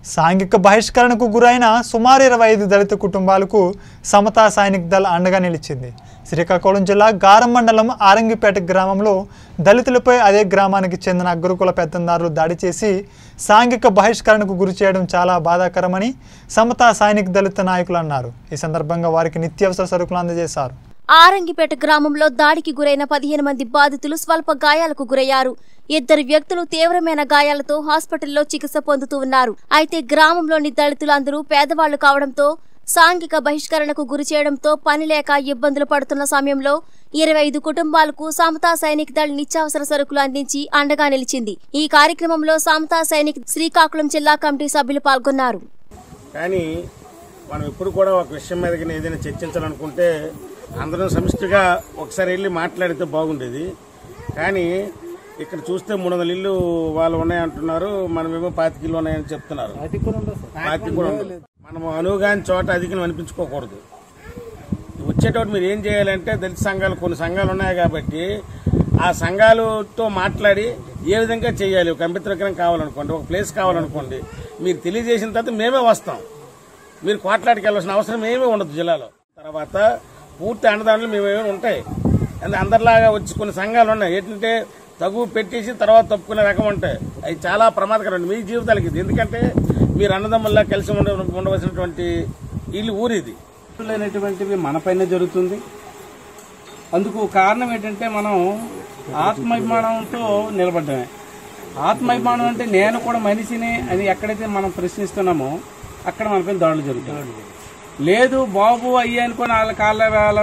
సాంఘిక బహిష్కరణకు గురైన సుమారు ఇరవై ఐదు దళిత కుటుంబాలకు సమతా సైనిక్ దళ అండగా నిలిచింది శ్రీకాకుళం జిల్లా గారం మండలం ఆరంగిపేట గ్రామంలో దళితులపై అదే గ్రామానికి చెందిన అగ్రకుల పెత్తందారులు దాడి చేసి సాంఘిక బహిష్కరణకు గురి చేయడం చాలా బాధాకరమని సమతా సైనిక్ దళిత నాయకులు అన్నారు ఈ సందర్భంగా వారికి నిత్యావసర సరుకులు అందజేశారు ఆరంగిపేట గ్రామంలో దాడికి గురైన పదిహేను మంది బాధితులు స్వల్ప గాయాలకు గురయ్యారు ఇద్దరు వ్యక్తులు తీవ్రమైన గాయాలతో హాస్పిటల్లో చికిత్స పొందుతూ ఉన్నారు అయితే గ్రామంలోని దళితులందరూ పేదవాళ్లు కావడంతో సాంఘిక బహిష్కరణకు గురి చేయడంతో పని లేక ఇబ్బందులు పడుతున్న సమయంలో ఇరవై ఐదు కుటుంబాలకు సమతా సైనిక్ దళ్ నిత్యావసర సరుకులు అందించి అండగా నిలిచింది ఈ కార్యక్రమంలో సమతా సైనిక్ శ్రీకాకుళం జిల్లా కమిటీ సభ్యులు పాల్గొన్నారు కానీ మనం ఎప్పుడు కూడా ఒక విషయం మీద కానీ ఏదైనా చర్చించాలనుకుంటే అందరం సమిష్టిగా ఒకసారి వెళ్ళి మాట్లాడితే బాగుండేది కానీ ఇక్కడ చూస్తే మూడు వందల ఇల్లు వాళ్ళు ఉన్నాయంటున్నారు మనమేమో పాతిక ఇల్లు ఉన్నాయని చెప్తున్నారు పాతిక కూడా ఉండదు మనము అనువుగాని చోట అధికం అనిపించుకోకూడదు వచ్చేటప్పుడు మీరు ఏం చేయాలంటే దళిత సంఘాలు కొన్ని సంఘాలు ఉన్నాయి కాబట్టి ఆ సంఘాలతో మాట్లాడి ఏ విధంగా చేయాలి ఒక కంప్యూటర్ విగ్రహం కావాలనుకోండి ఒక ప్లేస్ కావాలనుకోండి మీరు తెలియజేసిన తర్వాత మేమే వస్తాం మీరు కోట్లాడికి వెళ్ళాల్సిన అవసరం ఏమీ ఉండదు జిల్లాలో తర్వాత పూర్తి అండదానులు మేమేమైనా ఉంటాయి అంటే అందరిలాగా వచ్చి కొన్ని సంఘాలు ఉన్నాయి ఏంటంటే తగు పెట్టేసి తర్వాత తప్పుకునే రకం ఉంటాయి అవి చాలా ప్రమాదకరం మీ జీవితాలకి ఇది ఎందుకంటే మీరు అన్నదమ్ముల్లా కలిసి ఉండ ఉండవలసినటువంటి ఇల్లు ఊరిది అనేటువంటివి మనపైన జరుగుతుంది అందుకు కారణం ఏంటంటే మనం ఆత్మాభిమానంతో నిలబడ్డమే ఆత్మాభిమానం అంటే నేను కూడా మనిషిని అని ఎక్కడైతే మనం ప్రశ్నిస్తున్నామో అక్కడ మనపైన దాడులు జరుగుతాయి లేదు బాబు అయ్యి అనుకుని వాళ్ళ కాళ్ళ వాళ్ళ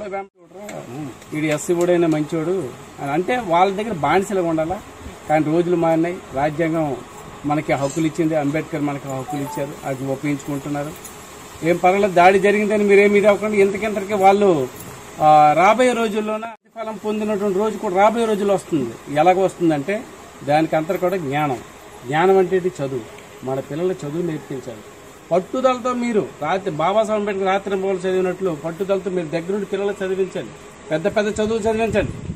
వీడు ఎస్సీ కూడా మంచోడు అని అంటే వాళ్ళ దగ్గర బానిసలుగా ఉండాలా కానీ రోజులు మారినాయి రాజ్యాంగం మనకి హక్కులు ఇచ్చింది అంబేద్కర్ మనకి హక్కులు ఇచ్చారు అది ఉపయోగించుకుంటున్నారు ఏం పర్వాలేదు దాడి జరిగిందని మీరేమి ఇది అవ్వకుండా ఇంతకింతకి వాళ్ళు ఆ, రాబోయే రోజుల్లోన ప్రతిఫలం పొందినటువంటి రోజు కూడా రాబోయే రోజుల్లో వస్తుంది ఎలాగ వస్తుందంటే దానికి అంతా కూడా జ్ఞానం జ్ఞానం అంటే ఇది చదువు మన పిల్లలు చదువు నేర్పించాలి పట్టుదలతో మీరు రాత్రి బాబాసాహెబ్ అంబేద్కర్ రాత్రి మూలు చదివినట్లు పట్టుదలతో మీరు దగ్గరుండి పిల్లలు చదివించండి పెద్ద పెద్ద చదువు చదివించండి